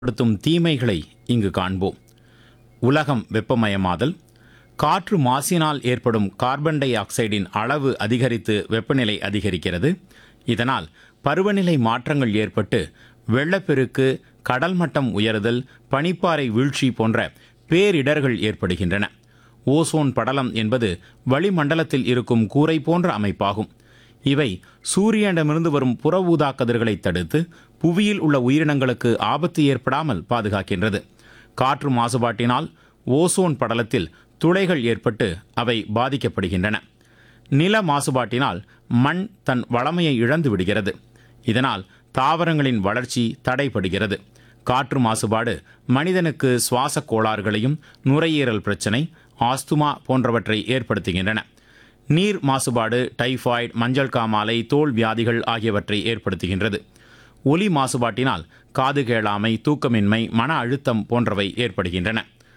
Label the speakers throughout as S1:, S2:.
S1: ஏற்படுத்தும் தீமைகளை இங்கு காண்போம் உலகம் வெப்பமயமாதல் காற்று மாசினால் ஏற்படும் கார்பன் டை ஆக்சைடின் அளவு அதிகரித்து வெப்பநிலை அதிகரிக்கிறது இதனால் பருவநிலை மாற்றங்கள் ஏற்பட்டு வெள்ளப்பெருக்கு கடல் மட்டம் உயருதல் பனிப்பாறை வீழ்ச்சி போன்ற பேரிடர்கள் ஏற்படுகின்றன ஓசோன் படலம் என்பது வளிமண்டலத்தில் இருக்கும் கூரை போன்ற அமைப்பாகும் இவை சூரியனிடமிருந்து வரும் புற ஊதா கதிர்களை தடுத்து புவியில் உள்ள உயிரினங்களுக்கு ஆபத்து ஏற்படாமல் பாதுகாக்கின்றது காற்று மாசுபாட்டினால் ஓசோன் படலத்தில் துளைகள் ஏற்பட்டு அவை பாதிக்கப்படுகின்றன நில மாசுபாட்டினால் மண் தன் வளமையை இழந்து விடுகிறது இதனால் தாவரங்களின் வளர்ச்சி தடைபடுகிறது காற்று மாசுபாடு மனிதனுக்கு சுவாசக் கோளாறுகளையும் நுரையீரல் பிரச்சனை ஆஸ்துமா போன்றவற்றை ஏற்படுத்துகின்றன நீர் மாசுபாடு டைபாய்டு மஞ்சள் காமாலை தோல் வியாதிகள் ஆகியவற்றை ஏற்படுத்துகின்றது ஒலி மாசுபாட்டினால் காது கேளாமை தூக்கமின்மை மன அழுத்தம் போன்றவை ஏற்படுகின்றன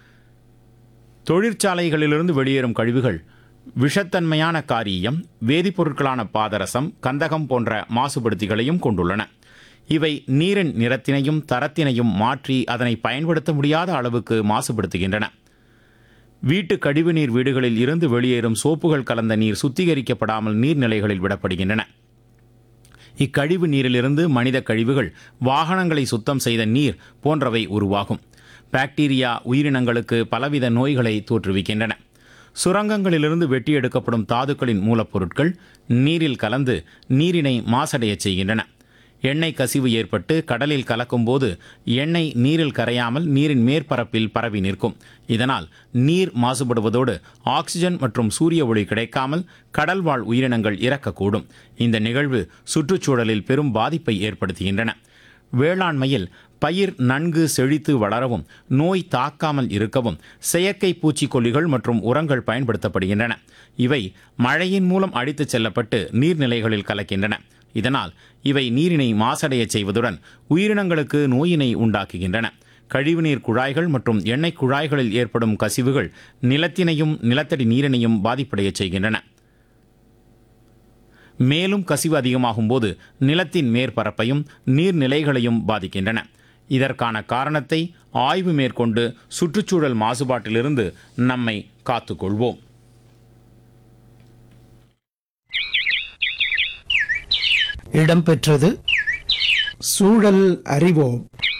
S1: தொழிற்சாலைகளிலிருந்து வெளியேறும் கழிவுகள் விஷத்தன்மையான காரீயம் வேதிப்பொருட்களான பாதரசம் கந்தகம் போன்ற மாசுபடுத்திகளையும் கொண்டுள்ளன இவை நீரின் நிறத்தினையும் தரத்தினையும் மாற்றி அதனை பயன்படுத்த முடியாத அளவுக்கு மாசுபடுத்துகின்றன வீட்டு கழிவுநீர் வீடுகளில் இருந்து வெளியேறும் சோப்புகள் கலந்த நீர் சுத்திகரிக்கப்படாமல் நீர்நிலைகளில் விடப்படுகின்றன இக்கழிவு நீரிலிருந்து மனித கழிவுகள் வாகனங்களை சுத்தம் செய்த நீர் போன்றவை உருவாகும் பாக்டீரியா உயிரினங்களுக்கு பலவித நோய்களை தோற்றுவிக்கின்றன சுரங்கங்களிலிருந்து வெட்டி எடுக்கப்படும் தாதுக்களின் மூலப்பொருட்கள் நீரில் கலந்து நீரினை மாசடையச் செய்கின்றன எண்ணெய் கசிவு ஏற்பட்டு கடலில் கலக்கும்போது எண்ணெய் நீரில் கரையாமல் நீரின் மேற்பரப்பில் பரவி நிற்கும் இதனால் நீர் மாசுபடுவதோடு ஆக்சிஜன் மற்றும் சூரிய ஒளி கிடைக்காமல் கடல்வாழ் உயிரினங்கள் இறக்கக்கூடும் இந்த நிகழ்வு சுற்றுச்சூழலில் பெரும் பாதிப்பை ஏற்படுத்துகின்றன வேளாண்மையில் பயிர் நன்கு செழித்து வளரவும் நோய் தாக்காமல் இருக்கவும் செயற்கை பூச்சிக்கொல்லிகள் மற்றும் உரங்கள் பயன்படுத்தப்படுகின்றன இவை மழையின் மூலம் அடித்துச் செல்லப்பட்டு நீர்நிலைகளில் கலக்கின்றன இதனால் இவை நீரினை மாசடையச் செய்வதுடன் உயிரினங்களுக்கு நோயினை உண்டாக்குகின்றன கழிவுநீர் குழாய்கள் மற்றும் எண்ணெய் குழாய்களில் ஏற்படும் கசிவுகள் நிலத்தினையும் நிலத்தடி நீரினையும் பாதிப்படையச் செய்கின்றன மேலும் கசிவு அதிகமாகும் போது நிலத்தின் மேற்பரப்பையும் நீர்நிலைகளையும் பாதிக்கின்றன இதற்கான காரணத்தை ஆய்வு மேற்கொண்டு சுற்றுச்சூழல் மாசுபாட்டிலிருந்து நம்மை காத்துக்கொள்வோம்
S2: இடம்பெற்றது சூழல் அறிவோம்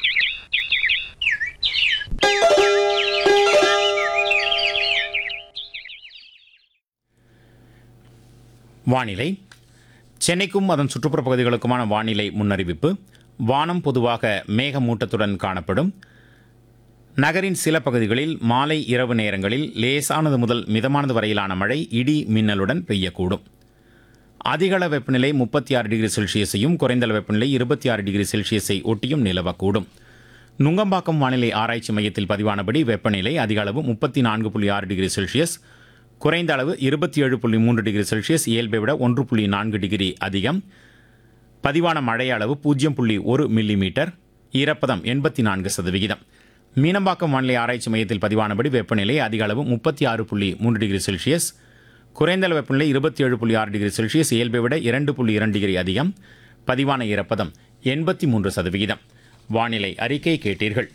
S1: வானிலை சென்னைக்கும் அதன் சுற்றுப்புற பகுதிகளுக்குமான வானிலை முன்னறிவிப்பு வானம் பொதுவாக மேகமூட்டத்துடன் காணப்படும் நகரின் சில பகுதிகளில் மாலை இரவு நேரங்களில் லேசானது முதல் மிதமானது வரையிலான மழை இடி மின்னலுடன் பெய்யக்கூடும் அதிகள வெப்பநிலை முப்பத்தி ஆறு டிகிரி செல்சியஸையும் குறைந்தள வெப்பநிலை இருபத்தி ஆறு டிகிரி செல்சியஸை ஒட்டியும் நிலவக்கூடும் நுங்கம்பாக்கம் வானிலை ஆராய்ச்சி மையத்தில் பதிவானபடி வெப்பநிலை அதிக அளவு முப்பத்தி நான்கு புள்ளி ஆறு டிகிரி செல்சியஸ் குறைந்த அளவு இருபத்தி ஏழு புள்ளி மூன்று டிகிரி செல்சியஸ் இயல்பை விட ஒன்று புள்ளி நான்கு டிகிரி அதிகம் பதிவான மழை அளவு பூஜ்ஜியம் புள்ளி ஒரு மில்லி மீட்டர் ஈரப்பதம் எண்பத்தி நான்கு சதவிகிதம் மீனம்பாக்கம் வானிலை ஆராய்ச்சி மையத்தில் பதிவானபடி வெப்பநிலை அதிக அளவு முப்பத்தி ஆறு புள்ளி மூன்று டிகிரி செல்சியஸ் குறைந்த அளவு வெப்பநிலை இருபத்தி ஏழு புள்ளி ஆறு டிகிரி செல்சியஸ் இயல்பை விட இரண்டு புள்ளி இரண்டு டிகிரி அதிகம் பதிவான ஈரப்பதம் எண்பத்தி மூன்று சதவிகிதம் வானிலை அறிக்கை கேட்டீர்கள்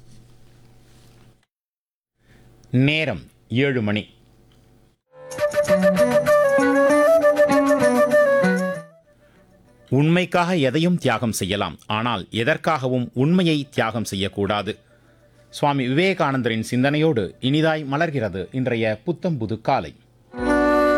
S1: நேரம் ஏழு மணி உண்மைக்காக எதையும் தியாகம் செய்யலாம் ஆனால் எதற்காகவும் உண்மையை தியாகம் செய்யக்கூடாது சுவாமி விவேகானந்தரின் சிந்தனையோடு இனிதாய் மலர்கிறது இன்றைய புத்தம்புது காலை